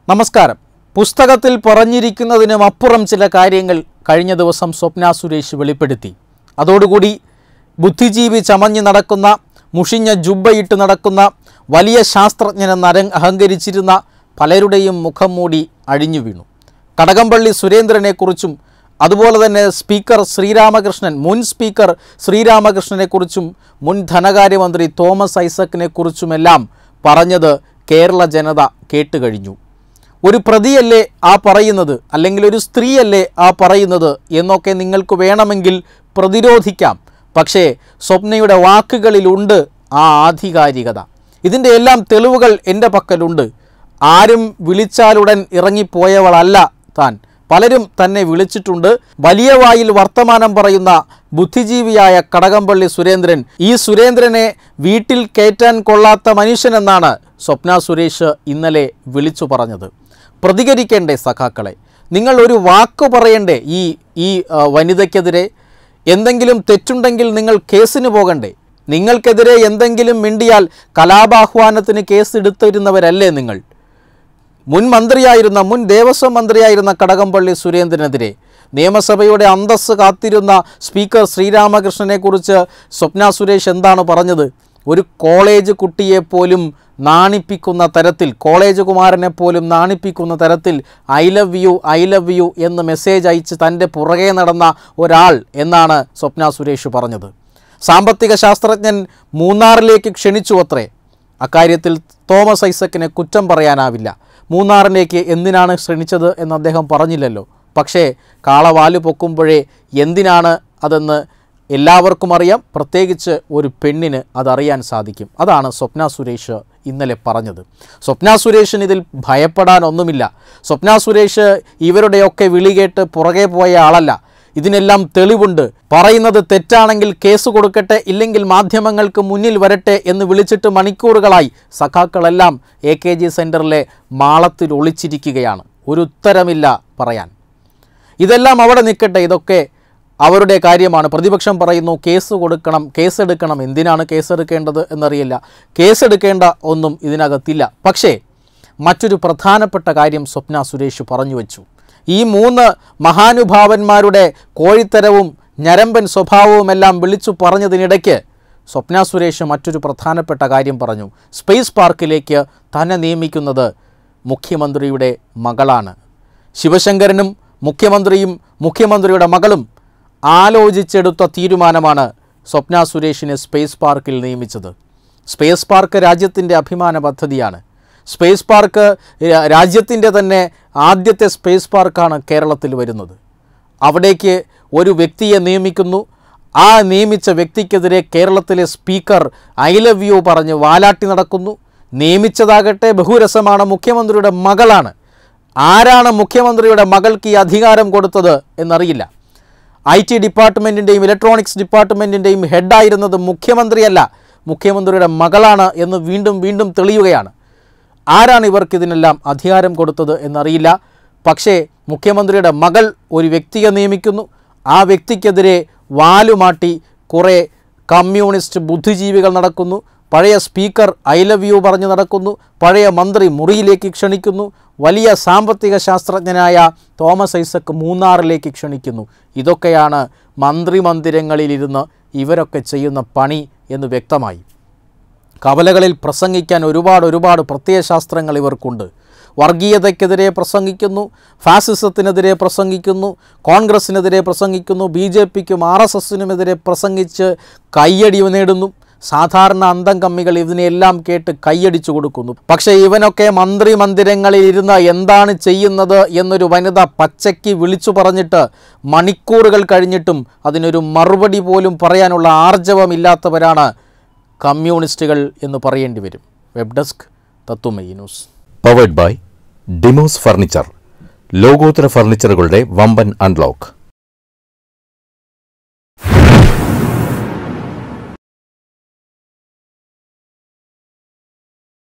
നമസ്കാരം പുസ്തകത്തിൽ പറഞ്ഞിരിക്കുന്നതിനും അപ്പുറം ചില കാര്യങ്ങൾ കഴിഞ്ഞ ദിവസം സ്വപ്ന സുരേഷ് വെളിപ്പെടുത്തി അതോടുകൂടി ബുദ്ധിജീവി ചമഞ്ഞ് നടക്കുന്ന മുഷിഞ്ഞ ജുബ്ബയിട്ട് നടക്കുന്ന വലിയ ശാസ്ത്രജ്ഞനെന്ന് അര അഹങ്കരിച്ചിരുന്ന പലരുടെയും മുഖം മൂടി അഴിഞ്ഞു വീണു കടകംപള്ളി സുരേന്ദ്രനെക്കുറിച്ചും അതുപോലെ തന്നെ സ്പീക്കർ ശ്രീരാമകൃഷ്ണൻ മുൻ സ്പീക്കർ ശ്രീരാമകൃഷ്ണനെക്കുറിച്ചും മുൻ ധനകാര്യമന്ത്രി തോമസ് ഐസക്കിനെക്കുറിച്ചുമെല്ലാം പറഞ്ഞത് കേരള ജനത കേട്ടുകഴിഞ്ഞു ഒരു പ്രതിയല്ലേ ആ പറയുന്നത് അല്ലെങ്കിൽ ഒരു സ്ത്രീയല്ലേ ആ പറയുന്നത് എന്നൊക്കെ നിങ്ങൾക്ക് വേണമെങ്കിൽ പ്രതിരോധിക്കാം പക്ഷേ സ്വപ്നയുടെ വാക്കുകളിലുണ്ട് ആ ആധികാരികത ഇതിൻ്റെ എല്ലാം തെളിവുകൾ എൻ്റെ പക്കലുണ്ട് ആരും വിളിച്ചാലുടൻ ഇറങ്ങിപ്പോയവളല്ല താൻ പലരും തന്നെ വിളിച്ചിട്ടുണ്ട് വലിയ വായിൽ വർത്തമാനം പറയുന്ന ബുദ്ധിജീവിയായ കടകംപള്ളി സുരേന്ദ്രൻ ഈ സുരേന്ദ്രനെ വീട്ടിൽ കയറ്റാൻ കൊള്ളാത്ത മനുഷ്യനെന്നാണ് സ്വപ്ന സുരേഷ് ഇന്നലെ വിളിച്ചു പറഞ്ഞത് പ്രതികരിക്കേണ്ടേ സഖാക്കളെ നിങ്ങൾ ഒരു വാക്ക് പറയണ്ടേ ഈ ഈ ആ, വനിതയ്ക്കെതിരെ എന്തെങ്കിലും തെറ്റുണ്ടെങ്കിൽ നിങ്ങൾ കേസിന് പോകണ്ടേ നിങ്ങൾക്കെതിരെ എന്തെങ്കിലും മിണ്ടിയാൽ കലാപാഹ്വാനത്തിന് കേസെടുത്തിരുന്നവരല്ലേ നിങ്ങൾ മുൻ മന്ത്രിയായിരുന്ന മുൻ ദേവസ്വം മന്ത്രിയായിരുന്ന കടകംപള്ളി സുരേന്ദ്രനെതിരെ നിയമസഭയുടെ അന്തസ്സ് കാത്തിരുന്ന സ്പീക്കർ ശ്രീരാമകൃഷ്ണനെക്കുറിച്ച് സ്വപ്ന സുരേഷ് എന്താണ് പറഞ്ഞത് ഒരു കോളേജ് കുട്ടിയെ പോലും നാണിപ്പിക്കുന്ന തരത്തിൽ കോളേജ് കുമാരനെ പോലും നാണിപ്പിക്കുന്ന തരത്തിൽ I love you I love you എന്ന് മെസ്സേജ് അയച്ച് തൻ്റെ പുറകെ നടന്ന ഒരാൾ എന്നാണ് സ്വപ്ന സുരേഷ് പറഞ്ഞത് സാമ്പത്തിക ശാസ്ത്രജ്ഞൻ മൂന്നാറിലേക്ക് ക്ഷണിച്ചു അത്രേ അക്കാര്യത്തിൽ തോമസ് ഐസക്കിനെ കുറ്റം പറയാനാവില്ല മൂന്നാറിലേക്ക് എന്തിനാണ് ക്ഷണിച്ചത് എന്ന് അദ്ദേഹം പറഞ്ഞില്ലല്ലോ പക്ഷേ കാളവാല് പൊക്കുമ്പോഴേ എന്തിനാണ് അതെന്ന് എല്ലാവർക്കും അറിയാം പ്രത്യേകിച്ച് ഒരു പെണ്ണിന് അതറിയാൻ സാധിക്കും അതാണ് സ്വപ്ന സുരേഷ് ഇന്നലെ പറഞ്ഞത് സ്വപ്ന സുരേഷിന് ഇതിൽ ഭയപ്പെടാനൊന്നുമില്ല സ്വപ്ന സുരേഷ് ഇവരുടെയൊക്കെ വിളി കേട്ട് പുറകെ പോയ ആളല്ല ഇതിനെല്ലാം തെളിവുണ്ട് പറയുന്നത് തെറ്റാണെങ്കിൽ കേസ് കൊടുക്കട്ടെ ഇല്ലെങ്കിൽ മാധ്യമങ്ങൾക്ക് മുന്നിൽ വരട്ടെ എന്ന് വിളിച്ചിട്ട് മണിക്കൂറുകളായി സഖാക്കളെല്ലാം എ കെ ജി സെൻറ്ററിലെ മാളത്തിൽ ഒളിച്ചിരിക്കുകയാണ് ഒരു ഉത്തരമില്ല പറയാൻ ഇതെല്ലാം അവിടെ നിൽക്കട്ടെ ഇതൊക്കെ അവരുടെ കാര്യമാണ് പ്രതിപക്ഷം പറയുന്നു കേസ് കൊടുക്കണം കേസെടുക്കണം എന്തിനാണ് കേസെടുക്കേണ്ടത് എന്നറിയില്ല കേസെടുക്കേണ്ട ഒന്നും ഇതിനകത്തില്ല പക്ഷേ മറ്റൊരു പ്രധാനപ്പെട്ട കാര്യം സ്വപ്ന സുരേഷ് പറഞ്ഞു വച്ചു ഈ മൂന്ന് മഹാനുഭാവന്മാരുടെ കോഴിത്തരവും ഞരമ്പൻ സ്വഭാവവുമെല്ലാം വിളിച്ചു പറഞ്ഞതിനിടയ്ക്ക് സ്വപ്ന സുരേഷ് മറ്റൊരു പ്രധാനപ്പെട്ട കാര്യം പറഞ്ഞു സ്പേസ് പാർക്കിലേക്ക് തന്നെ നിയമിക്കുന്നത് മുഖ്യമന്ത്രിയുടെ മകളാണ് ശിവശങ്കരനും മുഖ്യമന്ത്രിയും മുഖ്യമന്ത്രിയുടെ മകളും ആലോചിച്ചെടുത്ത തീരുമാനമാണ് സ്വപ്ന സുരേഷിനെ സ്പേസ് പാർക്കിൽ നിയമിച്ചത് സ്പേസ് പാർക്ക് രാജ്യത്തിൻ്റെ അഭിമാന പദ്ധതിയാണ് സ്പേസ് പാർക്ക് രാ- രാജ്യത്തിൻ്റെ തന്നെ ആദ്യത്തെ സ്പേസ് പാർക്കാണ് കേരളത്തിൽ വരുന്നത് അവിടേക്ക് ഒരു വ്യക്തിയെ നിയമിക്കുന്നു ആ നിയമിച്ച വ്യക്തിക്കെതിരെ കേരളത്തിലെ സ്പീക്കർ ഐ ലവ് യു പറഞ്ഞ് വാലാട്ടി നടക്കുന്നു നിയമിച്ചതാകട്ടെ ബഹുരസമാണ് മുഖ്യമന്ത്രിയുടെ മകളാണ് ആരാണ് മുഖ്യമന്ത്രിയുടെ മകൾക്ക് ഈ അധികാരം കൊടുത്തത് എന്നറിയില്ല ഐ ടി ഡിപ്പാർട്ട്മെൻറ്റിൻ്റെയും ഇലക്ട്രോണിക്സ് ഡിപ്പാർട്ട്മെൻറ്റിൻ്റെയും ഹെഡായിരുന്നത് മുഖ്യമന്ത്രിയല്ല മുഖ്യമന്ത്രിയുടെ മകളാണ് എന്ന് വീണ്ടും വീണ്ടും തെളിയുകയാണ് ആരാണ് ഇവർക്ക് ഇതിനെല്ലാം അധികാരം കൊടുത്തത് എന്നറിയില്ല പക്ഷേ മുഖ്യമന്ത്രിയുടെ മകൾ ഒരു വ്യക്തിയെ നിയമിക്കുന്നു ആ വ്യക്തിക്കെതിരെ വാലുമാട്ടി കുറേ കമ്മ്യൂണിസ്റ്റ് ബുദ്ധിജീവികൾ നടക്കുന്നു പഴയ സ്പീക്കർ ഐ ലവ് യു പറഞ്ഞു നടക്കുന്നു പഴയ മന്ത്രി മുറിയിലേക്ക് ക്ഷണിക്കുന്നു വലിയ സാമ്പത്തിക ശാസ്ത്രജ്ഞനായ തോമസ് ഐസക്ക് മൂന്നാറിലേക്ക് ക്ഷണിക്കുന്നു ഇതൊക്കെയാണ് മന്ത്രിമന്ദിരങ്ങളിലിരുന്ന് ഇവരൊക്കെ ചെയ്യുന്ന പണി എന്ന് വ്യക്തമായി കവലകളിൽ പ്രസംഗിക്കാൻ ഒരുപാട് ഒരുപാട് പ്രത്യയശാസ്ത്രങ്ങൾ ഇവർക്കുണ്ട് വർഗീയതയ്ക്കെതിരെ പ്രസംഗിക്കുന്നു ഫാസിസത്തിനെതിരെ പ്രസംഗിക്കുന്നു കോൺഗ്രസിനെതിരെ പ്രസംഗിക്കുന്നു ബി ജെ പിക്കും ആർ എസ് എസിനുമെതിരെ പ്രസംഗിച്ച് കയ്യടി നേടുന്നു സാധാരണ അന്തം കമ്മികൾ ഇതിനെല്ലാം കേട്ട് കയ്യടിച്ചു കൊടുക്കുന്നു പക്ഷേ ഇവനൊക്കെ മന്ത്രി മന്ദിരങ്ങളിൽ ഇരുന്ന് എന്താണ് ചെയ്യുന്നത് എന്നൊരു വനിത പച്ചയ്ക്ക് വിളിച്ചു പറഞ്ഞിട്ട് മണിക്കൂറുകൾ കഴിഞ്ഞിട്ടും അതിനൊരു മറുപടി പോലും പറയാനുള്ള ആർജവമില്ലാത്തവരാണ് കമ്മ്യൂണിസ്റ്റുകൾ എന്ന് പറയേണ്ടി വരും വെബ് ഡെസ്ക് തത്തുമയി news powered by Demos furniture ലോകോത്തര ഫർണിച്ചറുകളുടെ വമ്പൻ അൺലോക്ക്